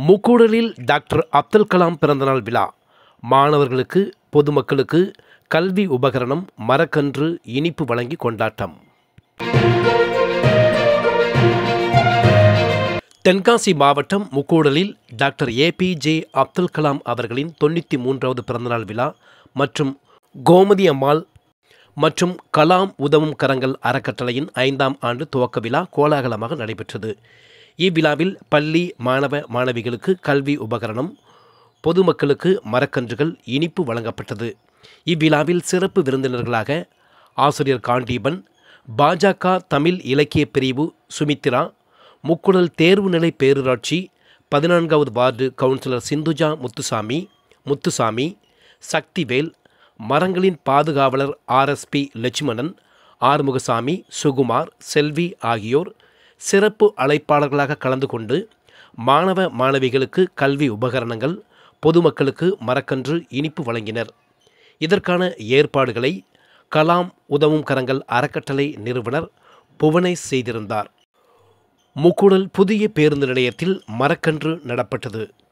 முக்கூடலில் doctor Abdul Kalam பிறந்தநாள் விழா மாணவர்களுக்கு பொதுமக்களுக்கு கல்வி உபகரணம் மரக்கன்று இனிப்பு வழங்கி கொண்டாட்டம் தென்காசி மாவட்டம் முக்கூடலில் டாக்டர் ஏபிஜே அப்துல் கலாம் அவர்களின் தொண்ணூற்றி மூன்றாவது பிறந்தநாள் விழா மற்றும் கோமதி அம்மாள் மற்றும் கலாம் உதவும் கரங்கள் அறக்கட்டளையின் ஐந்தாம் ஆண்டு துவக்க விழா கோலாகலமாக நடைபெற்றது இவ்விழாவில் பள்ளி மாணவ மாணவிகளுக்கு கல்வி உபகரணம் பொதுமக்களுக்கு மரக்கன்றுகள் இனிப்பு வழங்கப்பட்டது இவ்விழாவில் சிறப்பு விருந்தினர்களாக ஆசிரியர் காண்டீபன் பாஜக தமிழ் இலக்கிய பிரிவு சுமித்ரா முக்குடல் தேர்வுநிலை பேரூராட்சி பதினான்காவது வார்டு கவுன்சிலர் சிந்துஜா முத்துசாமி முத்துசாமி சக்திவேல் மரங்களின் பாதுகாவலர் ஆர்எஸ்பி லட்சுமணன் ஆறுமுகசாமி சுகுமார் செல்வி ஆகியோர் சிறப்பு அழைப்பாளர்களாக கலந்து கொண்டு மாணவ மாணவிகளுக்கு கல்வி உபகரணங்கள் பொதுமக்களுக்கு மரக்கன்று இனிப்பு வழங்கினர் இதற்கான ஏற்பாடுகளை கலாம் உதவும் கரங்கள் அறக்கட்டளை நிறுவனர் புவனேஷ் செய்திருந்தார் முக்கூடல் புதிய பேருந்து நிலையத்தில் மரக்கன்று நடப்பட்டது